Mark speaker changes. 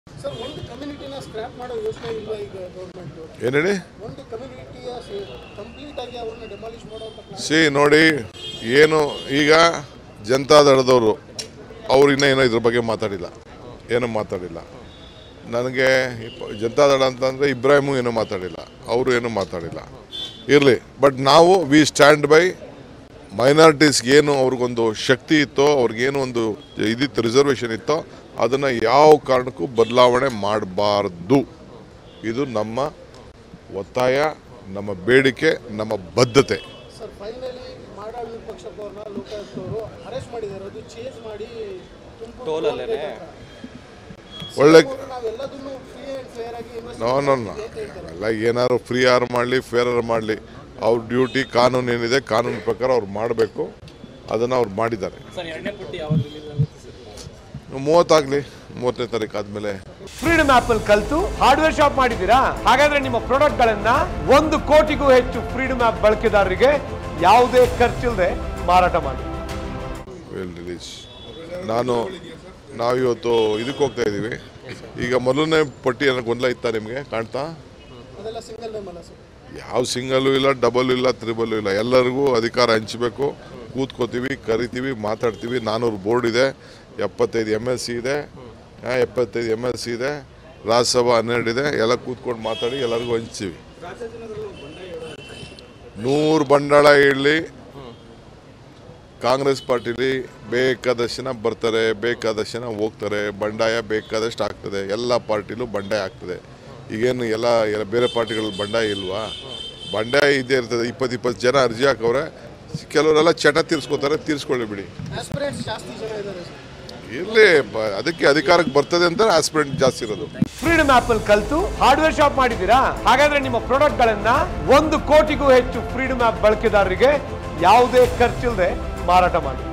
Speaker 1: Sir ಒಂದು ಕಮ್ಯುನಿಟಿನ scrap ಮಾಡೋ ಯೋಚನೆ ಇಲ್ವಾ ಈಗ ಗೌರ್ಮೆಂಟ್
Speaker 2: ಏನು ಹೇಳಿ
Speaker 1: ಒಂದು ಕಮ್ಯುನಿಟಿಯ ಕಂಪ್ಲೀಟ್ ಆಗಿ ಅವ್ರನ್ನ ಡೆಮಾಲಿಷ್ ಮಾಡೋ ಅಂತ
Speaker 2: ಸಿ ನೋಡಿ ಏನು ಈಗ ಜನತಾದಳದವರು ಅವ್ರು ಇನ್ನೂ ಏನೋ ಇದ್ರ ಬಗ್ಗೆ ಮಾತಾಡಿಲ್ಲ ಏನೂ ಮಾತಾಡಿಲ್ಲ ನನಗೆ ಇಪ್ಪ- ಜನತಾದಳ ಅಂತಂದರೆ ಇಬ್ರಾಹಿಮು ಏನೂ ಮಾತಾಡಿಲ್ಲ ಅವರು ಏನೂ ಮಾತಾಡಿಲ್ಲ ಇರಲಿ ಬಟ್ ನಾವು ವಿ ಸ್ಟ್ಯಾಂಡ್ ಬೈ ಮೈನಾರಿಟೀಸ್ಗೆ ಏನು ಅವ್ರಿಗೊಂದು ಶಕ್ತಿ ಇತ್ತೋ ಅವ್ರಿಗೇನು ಒಂದು ಇದಿತ್ತು ರಿಸರ್ವೇಷನ್ ಇತ್ತೋ ಅದನ್ನು ಯಾವ ಕಾರಣಕ್ಕೂ ಬದಲಾವಣೆ ಮಾಡಬಾರ್ದು ಇದು ನಮ್ಮ ಒತ್ತಾಯ ನಮ್ಮ ಬೇಡಿಕೆ ನಮ್ಮ ಬದ್ಧತೆ
Speaker 1: ಸರ್ ಫೈನಲಿ ಮಾಡಾಳ್ ಪಕ್ಷದವ್ರನ್ನ ಲೋಕಾಯುಕ್ತವರು ಅರೆಸ್ಟ್ ಮಾಡಿದ್ದಾರೆ ಅದು ಚೇಂಜ್ ಮಾಡಿ
Speaker 3: ಟೋಲಲ್ಲೇನೆ?
Speaker 2: ಒಳ್ಳೆ
Speaker 1: ನಾವೆಲ್ಲದನ್ನು ಫ್ರೀ ಆ್ಯಂಡ್ ಫೇರ್ ಆಗಿ invest
Speaker 2: ನೋ ನೋ ನೋ. ಅಲ್ಲ ಏನಾದ್ರು ಫ್ರೀ ಆರ್ ಮಾಡಲಿ ಫೇರರ್ ಮಾಡಲಿ ಅವ್ರ ಡ್ಯೂಟಿ ಕಾನೂನು ಏನಿದೆ ಕಾನೂನು ಪ್ರಕಾರ ಅವ್ರು ಮಾಡಬೇಕು ಅದನ್ನು ಅವ್ರು ಮಾಡಿದ್ದಾರೆ
Speaker 3: ಸರ್ ಎರಡನೇ ಪಟ್ಟಿ ಯಾವಾಗ ರಿಲೀಸ್ ಆಗುತ್ತೆ ಸರ್
Speaker 2: ಮೂವತ್ತಾಗಲಿ ಮೂವತ್ತನೇ ತಾರೀಕು ಆದಮೇಲೆ
Speaker 4: ಫ್ರೀಡಮ್ ಆಪ್ ಅಲ್ಲಿ ಕಲ್ತು ಹಾರ್ಡ್ವೇರ್ ಶಾಪ್ ಮಾಡಿದ್ದೀರಾ ಹಾಗಾದ್ರೆ ನಿಮ್ಮ ಪ್ರಾಡಕ್ಟ್ ಗಳನ್ನ ಒಂದು ಕೋಟಿಗೂ ಹೆಚ್ಚು ಫ್ರೀಡಮ್ ಆಪ್ ಬಳಕೆದಾರರಿಗೆ ಯಾವುದೇ ಖರ್ಚಿಲ್ಲದೆ ಮಾರಾಟ ಮಾಡಿ
Speaker 2: ವಿಲ್ ರಿಲೀಸ್ ನಾನು ನಾವಿವತ್ತು ಇದಕ್ಕೆ ಹೋಗ್ತಾ ಇದ್ದೀವಿ ಈಗ ಮೊದಲನೇ ಪಟ್ಟಿ ಏನೋ ಗೊಂದಲ ಇತ್ತಾ ನಿಮಗೆ ಕಾಣ್ತಾ
Speaker 1: ಅದೆಲ್ಲ ಸಿಂಗಲ್ ನೇಮ್ ಅಲ್ಲ ಸರ್
Speaker 2: ಯಾವ ಸಿಂಗಲ್ಲು ಇಲ್ಲ ಡಬಲ್ ಇಲ್ಲ ತ್ರಿಬಲ್ಲು ಇಲ್ಲ ಎಲ್ಲರಿಗೂ ಅಧಿಕಾರ ಹಂಚಬೇಕು ಕೂತ್ಕೋತೀವಿ ಕರಿತೀವಿ ಮಾತಾಡ್ತೀವಿ ನಾನ್ನೂರು ಬೋರ್ಡ್ ಇದೆ ಎಪ್ಪತ್ತೈದು ಎಮ್ ಎಲ್ ಸಿ ಇದೆ ಆ, ಎಪ್ಪತ್ತೈದು ಎಮ್ ಎಲ್ ಸಿ ಇದೆ ರಾಜ್ಯಸಭಾ ಹನ್ನೆರಡು ಇದೆ ಎಲ್ಲ ಕೂತ್ಕೊಂಡು ಮಾತಾಡಿ ಎಲ್ಲರಿಗೂ ಹಂಚ್ತೀವಿ ನೂರು ಬಂಡಾಳ ಇರಲಿ ಕಾಂಗ್ರೆಸ್ ಪಾರ್ಟಿಲಿ ಬೇಕಾದಷ್ಟು ಜನ ಬರ್ತಾರೆ ಬೇಕಾದಷ್ಟು ಜನ ಹೋಗ್ತಾರೆ ಬಂಡಾಯ ಬೇಕಾದಷ್ಟು ಆಗ್ತದೆ ಎಲ್ಲ ಪಾರ್ಟಿಲೂ ಬಂಡಾಯ ಆಗ್ತದೆ ಈಗೇನು ಎಲ್ಲ ಎಲ್ಲ ಬೇರೆ ಪಾರ್ಟಿಗಳಲ್ಲಿ ಬಂಡಾಯ ಇಲ್ವಾ ಬಂಡಾಯ ಇದ್ದೇ ಇರ್ತದೆ ಇಪ್ಪತ್ತು ಇಪ್ಪತ್ತು ಜನ ಅರ್ಜಿ ಹಾಕವ್ರೆ ಕೆಲವರೆಲ್ಲ ಚಟ ತೀರ್ಸ್ಕೊತಾರೆ ತೀರ್ಸ್ಕೊಳ್ಳಿ ಬಿಡಿ
Speaker 1: ಆಸ್ಪಿರೆಂಟ್ಸ್ ಜಾಸ್ತಿ ಜನ ಇದ್ದಾರೆ ಸರ್
Speaker 2: ಇರಲಿ ಅದಕ್ಕೆ ಅಧಿಕಾರಕ್ಕೆ ಬರ್ತದೆ ಅಂತ ಆಸ್ಪಿರೆಂಟ್ ಜಾಸ್ತಿ ಇರೋದು
Speaker 4: ಫ್ರೀಡಮ್ ಆಪ್ ಅಲ್ಲಿ ಕಲ್ತು ಹಾರ್ಡ್ವೇರ್ ಶಾಪ್ ಮಾಡಿದ್ದೀರಾ ಹಾಗಾದ್ರೆ ನಿಮ್ಮ ಪ್ರಾಡಕ್ಟ್ ಗಳನ್ನ ಒಂದು ಕೋಟಿಗೂ ಹೆಚ್ಚು ಫ್ರೀಡಮ್ ಆಪ್ ಬಳಕೆದಾರರಿಗೆ ಯಾವುದೇ ಖರ್ಚಿಲ್ಲದೆ ಮಾರಾಟ ಮಾಡಿ